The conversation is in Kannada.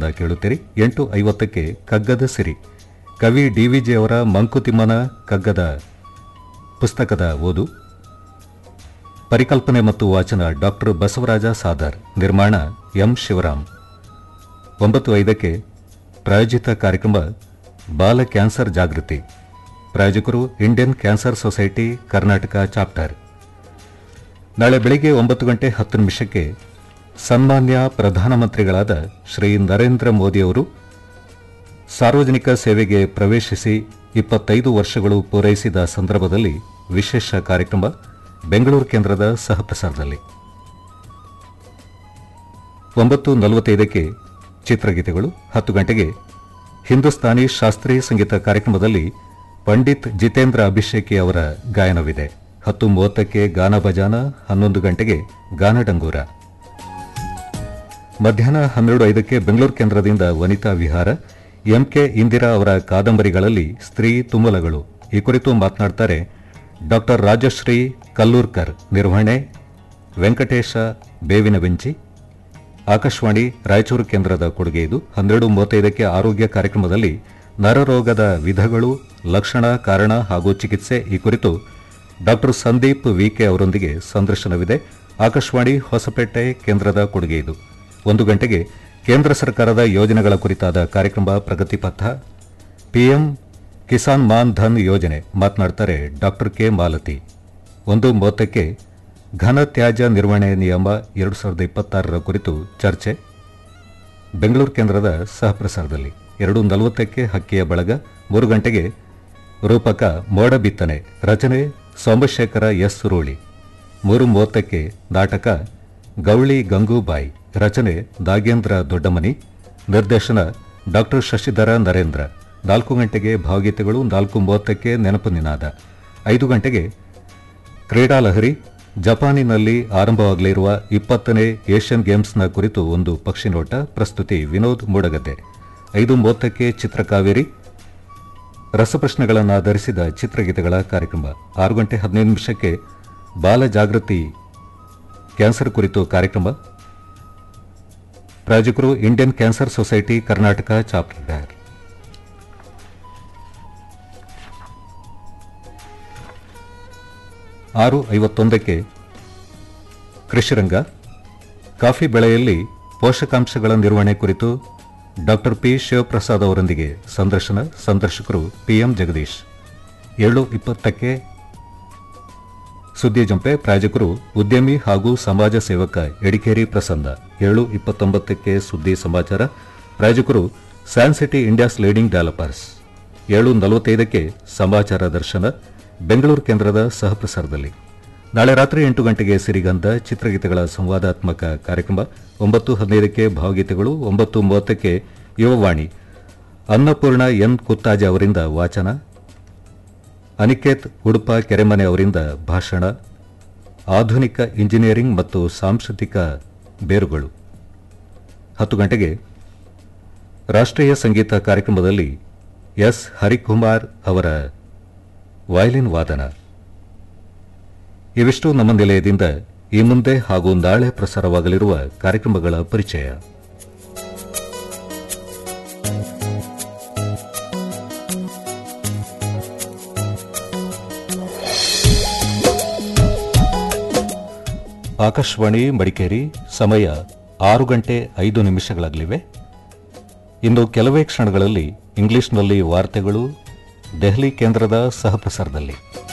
ಚಂದ ಕೇಳುತ್ತೀರಿ ಎಂಟು ಐವತ್ತಕ್ಕೆ ಕಗ್ಗದ ಸಿರಿ ಕವಿ ಡಿ ವಿ ಜಿ ಅವರ ಮಂಕುತಿಮ್ಮನ ಕಗ್ಗದ ಪುಸ್ತಕದ ಓದು ಪರಿಕಲ್ಪನೆ ಮತ್ತು ವಾಚನ ಡಾಕ್ಟರ್ ಬಸವರಾಜ ಸಾದರ್ ನಿರ್ಮಾಣ ಎಂ ಶಿವರಾಮ್ ಒಂಬತ್ತು ಐದಕ್ಕೆ ಪ್ರಾಯೋಜಿತ ಕಾರ್ಯಕ್ರಮ ಬಾಲ ಕ್ಯಾನ್ಸರ್ ಜಾಗೃತಿ ಪ್ರಾಯೋಜಕರು Indian cancer society Karnataka chapter ನಾಳೆ ಬೆಳಿಗ್ಗೆ ಒಂಬತ್ತು ಗಂಟೆ ಹತ್ತು ನಿಮಿಷಕ್ಕೆ ಸನ್ಮಾನ್ಯ ಪ್ರಧಾನಮಂತ್ರಿಗಳಾದ ಶ್ರೀ ನರೇಂದ್ರ ಮೋದಿಯವರು ಸಾರ್ವಜನಿಕ ಸೇವೆಗೆ ಪ್ರವೇಶಿಸಿ ಇಪ್ಪತ್ತೈದು ವರ್ಷಗಳು ಪೂರೈಸಿದ ಸಂದರ್ಭದಲ್ಲಿ ವಿಶೇಷ ಕಾರ್ಯಕ್ರಮ ಬೆಂಗಳೂರು ಕೇಂದ್ರದ ಸಹಪ್ರಸಾರದಲ್ಲಿ ಒಂಬತ್ತು ನಲವತ್ತೈದಕ್ಕೆ ಚಿತ್ರಗೀತೆಗಳು ಹತ್ತು ಗಂಟೆಗೆ ಹಿಂದೂಸ್ತಾನಿ ಶಾಸ್ತ್ರೀಯ ಸಂಗೀತ ಕಾರ್ಯಕ್ರಮದಲ್ಲಿ ಪಂಡಿತ್ ಜಿತೇಂದ್ರ ಅಭಿಷೇಕಿ ಅವರ ಗಾಯನವಿದೆ ಹತ್ತು ಮೂವತ್ತಕ್ಕೆ ಗಾನ ಭಜಾನ ಹನ್ನೊಂದು ಗಂಟೆಗೆ ಗಾನಡಂಗೂರ ಮಧ್ಯಾಹ್ನ ಹನ್ನೆರಡು ಐದಕ್ಕೆ ಬೆಂಗಳೂರು ಕೇಂದ್ರದಿಂದ ವನಿತಾ ವಿಹಾರ ಎಂಕೆ ಇಂದಿರಾ ಅವರ ಕಾದಂಬರಿಗಳಲ್ಲಿ ಸ್ತ್ರೀ ತುಮ್ಮಲಗಳು ಈ ಕುರಿತು ಮಾತನಾಡ್ತಾರೆ ಡಾಕ್ಟರ್ ರಾಜಶ್ರೀ ಕಲ್ಲೂರ್ಕರ್ ನಿರ್ವಹಣೆ ವೆಂಕಟೇಶ ಬೇವಿನ ಬೆಂಚಿ ಆಕಾಶವಾಣಿ ರಾಯಚೂರು ಕೇಂದ್ರದ ಕೊಡುಗೆ ಇದು ಹನ್ನೆರಡು ಮೂವತ್ತೈದಕ್ಕೆ ಆರೋಗ್ಯ ಕಾರ್ಯಕ್ರಮದಲ್ಲಿ ನರರೋಗದ ವಿಧಗಳು ಲಕ್ಷಣ ಕಾರಣ ಹಾಗೂ ಚಿಕಿತ್ಸೆ ಈ ಕುರಿತು ಡಾಕ್ಟರ್ ಸಂದೀಪ್ ವಿಕೆ ಅವರೊಂದಿಗೆ ಸಂದರ್ಶನವಿದೆ ಆಕಾಶವಾಣಿ ಹೊಸಪೇಟೆ ಕೇಂದ್ರದ ಕೊಡುಗೆ ಇದು ಒಂದು ಗಂಟೆಗೆ ಕೇಂದ್ರ ಸರ್ಕಾರದ ಯೋಜನೆಗಳ ಕುರಿತಾದ ಕಾರ್ಯಕ್ರಮ ಪ್ರಗತಿ ಪಥ ಪಿಎಂ ಕಿಸಾನ್ ಮಾನ್ ಧನ್ ಯೋಜನೆ ಮಾತನಾಡ್ತಾರೆ ಡಾಕ್ಟರ್ ಕೆ ಮಾಲತಿ ಒಂದು ಮೂವತ್ತಕ್ಕೆ ಘನ ತ್ಯಾಜ್ಯ ನಿರ್ವಹಣೆ ನಿಯಮ ಎರಡು ಸಾವಿರದ ಇಪ್ಪತ್ತಾರರ ಕುರಿತು ಚರ್ಚೆ ಬೆಂಗಳೂರು ಕೇಂದ್ರದ ಸಹಪ್ರಸಾರದಲ್ಲಿ ಎರಡು ನಲವತ್ತಕ್ಕೆ ಹಕ್ಕಿಯ ಬಳಗ ಮೂರು ಗಂಟೆಗೆ ರೂಪಕ ಮೋಡ ಬಿತ್ತನೆ ರಚನೆ ಸೋಮಶೇಖರ ಎಸ್ ಸುರೋಳಿ ಮೂರು ಮೂವತ್ತಕ್ಕೆ ನಾಟಕ ಗೌಳಿ ಗಂಗೂಬಾಯಿ ರಚನೆ ನಾಗೇಂದ್ರ ದೊಡ್ಡಮನಿ ನಿರ್ದೇಶನ ಡಾಕ್ಟರ್ ಶಶಿಧರ ನರೇಂದ್ರ ನಾಲ್ಕು ಗಂಟೆಗೆ ಭಾವಗೀತೆಗಳು ನಾಲ್ಕು ಮೂವತ್ತಕ್ಕೆ ನೆನಪು ನಿನಾದ ಐದು ಗಂಟೆಗೆ ಕ್ರೀಡಾಲಹರಿ ಜಪಾನಿನಲ್ಲಿ ಆರಂಭವಾಗಲಿರುವ ಇಪ್ಪತ್ತನೇ ಏಷ್ಯನ್ ಗೇಮ್ಸ್ನ ಕುರಿತು ಒಂದು ಪಕ್ಷಿನೋಟ ಪ್ರಸ್ತುತಿ ವಿನೋದ್ ಮೂಡಗದ್ದೆ ಐದು ಮೂವತ್ತಕ್ಕೆ ಚಿತ್ರಕಾವೇರಿ ರಸಪ್ರಶ್ನೆಗಳನ್ನು ಆಧರಿಸಿದ ಚಿತ್ರಗೀತೆಗಳ ಕಾರ್ಯಕ್ರಮ ಆರು ಗಂಟೆ ಹದಿನೈದು ನಿಮಿಷಕ್ಕೆ ಬಾಲ ಜಾಗೃತಿ ಕ್ಯಾನ್ಸರ್ ಕುರಿತು ಕಾರ್ಯಕ್ರಮ ಪ್ರಾಯೋಜಕರು Indian cancer society Karnataka chapter ಆರು ಐವತ್ತೊಂದಕ್ಕೆ ಕೃಷಿರಂಗ ಕಾಫಿ ಬೆಳೆಯಲ್ಲಿ ಪೋಷಕಾಂಶಗಳ ನಿರ್ವಹಣೆ ಕುರಿತು ಡಾಕ್ಟರ್ ಪಿ ಶಿವಪ್ರಸಾದ್ ಅವರೊಂದಿಗೆ ಸಂದರ್ಶನ ಸಂದರ್ಶಕರು ಪಿಎಂ ಜಗದೀಶ್ ಏಳು ಇಪ್ಪತ್ತಕ್ಕೆ ಸುದ್ದಿ ಜಂಪೆ ಪ್ರಾಯೋಜಕರು ಉದ್ಯಮಿ ಹಾಗೂ ಸಮಾಜ ಸೇವಕ ಎಡಿಕೇರಿ ಪ್ರಸನ್ನ ಏಳು ಇಪ್ಪತ್ತೊಂಬತ್ತಕ್ಕೆ ಸುದ್ದಿ ಸಮಾಚಾರ ಪ್ರಾಯೋಜಕರು San City India's leading developers ಏಳು ನಲವತ್ತೈದಕ್ಕೆ ಸಮಾಚಾರ ದರ್ಶನ ಬೆಂಗಳೂರು ಕೇಂದ್ರದ ಸಹಪ್ರಸಾರದಲ್ಲಿ ನಾಳೆ ರಾತ್ರಿ ಎಂಟು ಗಂಟೆಗೆ ಸಿರಿಗಂಧ ಚಿತ್ರಗೀತೆಗಳ ಸಂವಾದಾತ್ಮಕ ಕಾರ್ಯಕ್ರಮ ಒಂಬತ್ತು ಹದಿನೈದಕ್ಕೆ ಭಾವಗೀತೆಗಳು ಒಂಬತ್ತು ಮೂವತ್ತಕ್ಕೆ ಯುವವಾಣಿ ಅನ್ನಪೂರ್ಣ ಎನ್ ಕುತ್ತಾಜೆ ಅವರಿಂದ ವಾಚನ ಅನಿಕೇತ್ ಉಡುಪ ಕೆರೆಮನೆ ಅವರಿಂದ ಭಾಷಣ ಆಧುನಿಕ ಇಂಜಿನಿಯರಿಂಗ್ ಮತ್ತು ಸಾಂಸ್ಕೃತಿಕ ಬೇರುಗಳು ಹತ್ತು ಗಂಟೆಗೆ ರಾಷ್ಟ್ರೀಯ ಸಂಗೀತ ಕಾರ್ಯಕ್ರಮದಲ್ಲಿ ಎಸ್ ಹರಿಕುಮಾರ್ ಅವರ ವಯಲಿನ್ ವಾದನ ಇವಿಷ್ಟು ನಮ್ಮ ನಿಲಯದಿಂದ ಈ ಮುಂದೆ ಹಾಗೂ ನಾಳೆ ಪ್ರಸಾರವಾಗಲಿರುವ ಕಾರ್ಯಕ್ರಮಗಳ ಪರಿಚಯ ಆಕಾಶವಾಣಿ ಮಡಿಕೇರಿ ಸಮಯ ಆರು ಗಂಟೆ ಐದು ನಿಮಿಷಗಳಾಗಲಿವೆ ಇನ್ನು ಕೆಲವೇ ಕ್ಷಣಗಳಲ್ಲಿ ಇಂಗ್ಲಿಷ್ನಲ್ಲಿ ವಾರ್ತೆಗಳು ದೆಹಲಿ ಕೇಂದ್ರದ ಸಹಪ್ರಸಾರದಲ್ಲಿ